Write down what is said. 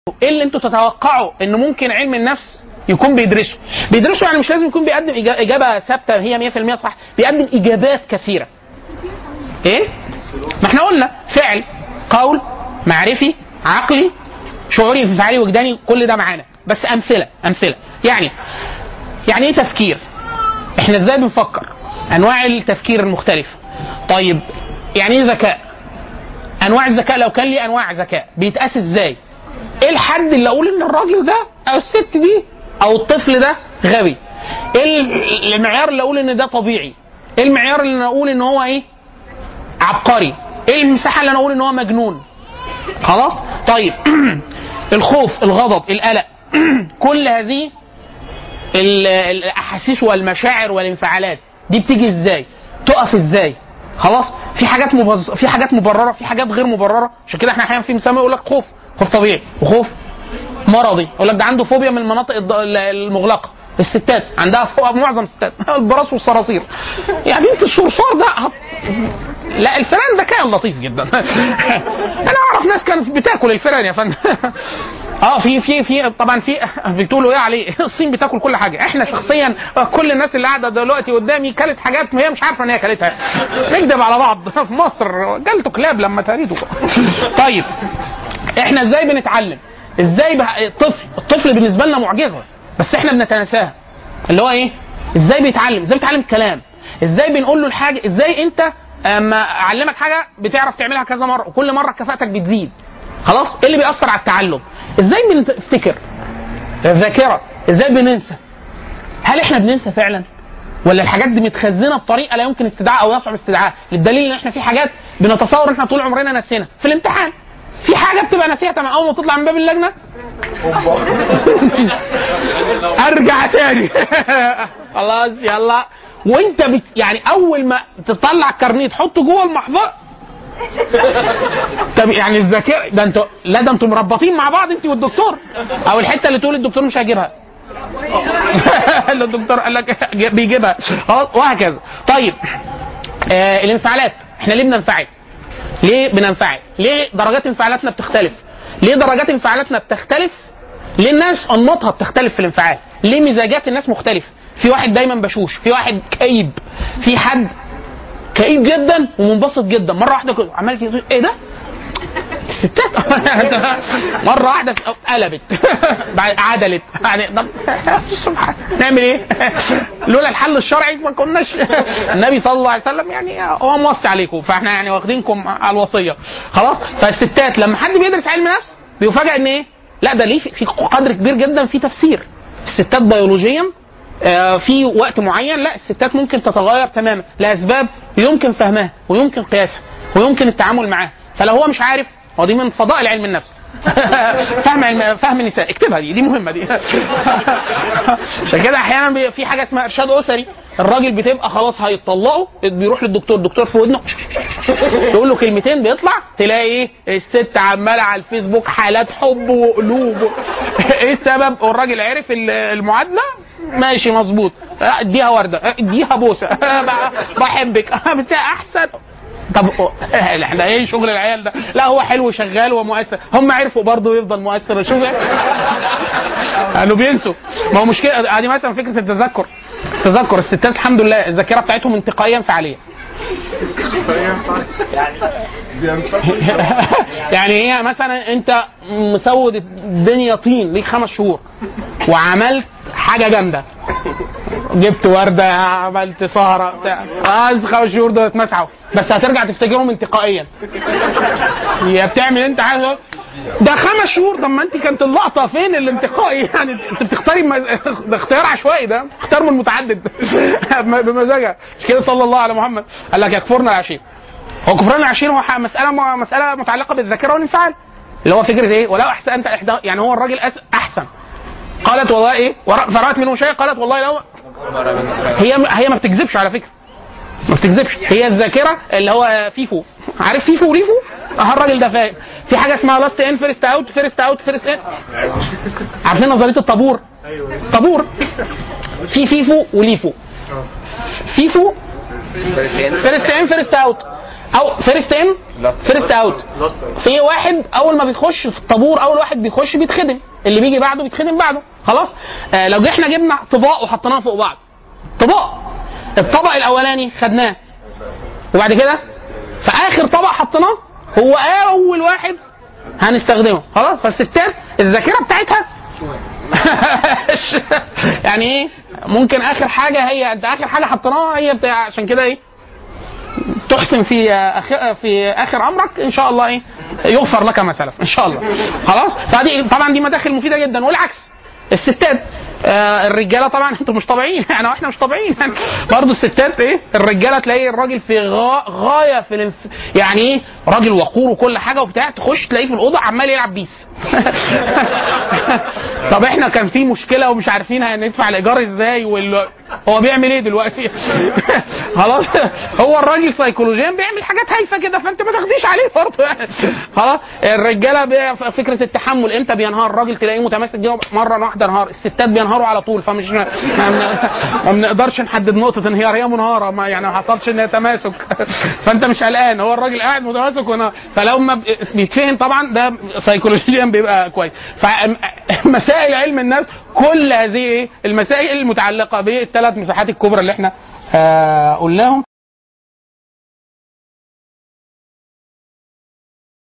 ايه اللي انتوا تتوقعوا ان ممكن علم النفس يكون بيدرسه بيدرسه يعني مش لازم يكون بيقدم إجا- اجابه ثابته هي 100% صح بيقدم اجابات كثيره ايه ما احنا قلنا فعل قول معرفي عقلي شعوري انفعالي وجداني كل ده معانا بس امثله امثله يعني يعني ايه تفكير احنا ازاي بنفكر انواع التفكير المختلفه طيب يعني ايه ذكاء انواع الذكاء لو كان لي انواع ذكاء بيتقاس ازاي ايه الحد اللي اقول ان الراجل ده او الست دي او الطفل ده غبي ايه ال- المعيار اللي اقول ان ده طبيعي ايه المعيار اللي انا اقول ان هو ايه عبقري ايه المساحه اللي انا اقول ان هو مجنون خلاص طيب الخوف الغضب القلق كل هذه ال- الاحاسيس والمشاعر والانفعالات دي بتيجي ازاي تقف ازاي خلاص في حاجات مبز... في حاجات مبرره في حاجات غير مبرره عشان كده احنا احيانا في مسمى يقول لك خوف خوف طبيعي وخوف مرضي يقول لك ده عنده فوبيا من المناطق الض- المغلقه الستات عندها فوبيا معظم الستات البراس والصراصير يا بنت الصرصار ده هت- لا الفئران ده كائن لطيف جدا انا اعرف ناس كانت بتاكل الفئران يا فندم اه في في في طبعا في بتقولوا ايه عليه الصين بتاكل كل حاجه احنا شخصيا كل الناس اللي قاعده دلوقتي قدامي كلت حاجات هي مش عارفه ان هي كلتها نكذب على بعض في مصر جالته كلاب لما تريدوا طيب احنا ازاي بنتعلم ازاي بقى الطفل الطفل بالنسبه لنا معجزه بس احنا بنتناساها اللي هو ايه ازاي بيتعلم ازاي بيتعلم الكلام ازاي بنقول له الحاجه ازاي انت اما اعلمك حاجه بتعرف تعملها كذا مره وكل مره كفاءتك بتزيد خلاص ايه اللي بيأثر على التعلم ازاي بنفتكر الذاكره ازاي بننسى هل احنا بننسى فعلا ولا الحاجات دي متخزنه بطريقه لا يمكن استدعاء او يصعب استدعاء للدليل ان احنا في حاجات بنتصور ان احنا طول عمرنا ناسينا في الامتحان في حاجه بتبقى ناسيها تمام اول ما تطلع من باب اللجنه ارجع تاني خلاص يلا وانت بت يعني اول ما تطلع الكارنيه تحطه جوه المحفظه طب يعني الذاكره ده انتوا لا ده انتوا مربطين مع بعض انت والدكتور او الحته اللي تقول الدكتور مش هيجيبها اللي الدكتور قال لك بيجيبها خلاص وهكذا طيب آه الانفعالات احنا ليه بننفعل؟ ليه بننفعل؟ ليه درجات انفعالاتنا بتختلف؟ ليه درجات انفعالاتنا بتختلف؟ ليه الناس انماطها بتختلف في الانفعال؟ ليه مزاجات الناس مختلفه؟ في واحد دايما بشوش، في واحد كئيب، في حد كئيب جدا ومنبسط جدا، مره واحده كده عمال كده ايه ده؟ الستات مره واحده قلبت بعد عدلت يعني طب سبحان نعمل ايه؟ لولا الحل الشرعي ما كناش النبي صلى الله عليه وسلم يعني هو موصي عليكم فاحنا يعني واخدينكم على الوصيه خلاص فالستات لما حد بيدرس علم نفس بيفاجئ ان ايه؟ لا ده ليه في في قدر كبير جدا في تفسير الستات بيولوجيا آه، في وقت معين لا الستات ممكن تتغير تماما لاسباب يمكن فهمها ويمكن قياسها ويمكن التعامل معاها فلو هو مش عارف هو دي من فضائل علم النفس فهم علم فهم النساء اكتبها دي دي مهمه دي عشان كده احيانا بي- في حاجه اسمها ارشاد اسري الراجل بتبقى خلاص هيطلقوا بيروح للدكتور الدكتور في ودنه يقول له كلمتين بيطلع تلاقي ايه الست عماله على الفيسبوك حالات حب وقلوب ايه السبب والراجل عرف ال- المعادله ماشي مظبوط اديها ورده اديها بوسه بحبك بتاع احسن طب احنا ايه شغل العيال ده؟ لا هو حلو شغال ومؤثر، هم عرفوا برضه يفضل مؤثر شوف قالوا بينسوا ما هو مشكله ادي مثلا فكره التذكر تذكر الستات الحمد لله الذاكره بتاعتهم انتقائيا فعاليه يعني هي مثلا انت مسود الدنيا طين ليك خمس شهور وعملت حاجه جامده جبت ورده عملت سهره بتاع خلاص خمس شهور دول اتمسحوا بس هترجع تفتكرهم انتقائيا يا بتعمل انت حاجه ده خمس شهور طب ما انت كانت اللقطه فين الانتقائي يعني انت بتختاري مز... ده اختيار عشوائي ده اختيار من متعدد بمزاجها مش كده صلى الله على محمد قال لك يكفرنا العشير هو كفران العشير هو ح- مساله مساله متعلقه بالذاكره والانفعال اللي هو فكره ايه ولو احسن انت احدى يعني هو الراجل أس... احسن قالت والله ايه ورا- فرأت منه شيء قالت والله لو هي هي ما بتكذبش على فكره ما بتكذبش هي الذاكره اللي هو فيفو عارف فيفو وليفو اه الراجل ده فاهم في حاجه اسمها لاست ان فيرست اوت فيرست اوت فيرست ان عارفين نظريه الطابور طابور في فيفو وليفو فيفو فيرست ان فيرست اوت او فيرست ان فيرست اوت في واحد اول ما بيخش في الطابور اول واحد بيخش بيتخدم اللي بيجي بعده بيتخدم بعده خلاص آه لو احنا جبنا طباق وحطيناها فوق بعض طباق الطبق الاولاني خدناه وبعد كده في اخر طبق حطيناه هو اول واحد هنستخدمه خلاص فالستات الذاكره بتاعتها يعني ايه ممكن اخر حاجه هي انت اخر حاجه حطيناها هي بتاع عشان كده ايه تحسن في أخ... في اخر امرك ان شاء الله ايه يغفر لك ما سلف ان شاء الله خلاص فدي طبعا دي مداخل مفيده جدا والعكس الستات آه الرجاله طبعا انتوا مش طبيعيين يعني احنا مش طبيعيين يعني برضه الستات ايه الرجاله تلاقي الراجل في غا... غايه في الانف... يعني ايه راجل وقور وكل حاجه وبتاع تخش تلاقيه في الاوضه عمال يلعب بيس طب احنا كان في مشكله ومش عارفين هندفع الايجار ازاي وال... هو بيعمل ايه دلوقتي خلاص هو الراجل سيكولوجيا بيعمل حاجات هايفه كده فانت ما تاخديش عليه برضه يعني خلاص الرجاله بي... فكره التحمل امتى بينهار الراجل تلاقيه متماسك جوه مره واحده انهار الستات بينهاروا على طول فمش ما, ما بنقدرش نحدد نقطه انهيار هي منهاره ما يعني ما حصلش ان هي تماسك فانت مش قلقان هو الراجل قاعد متماسك ونهار فلو ما بيتفهم طبعا ده سيكولوجيا بيبقى كويس فمسائل علم النفس كل هذه المسائل المتعلقه بالثلاث مساحات الكبرى اللي احنا آه قلناهم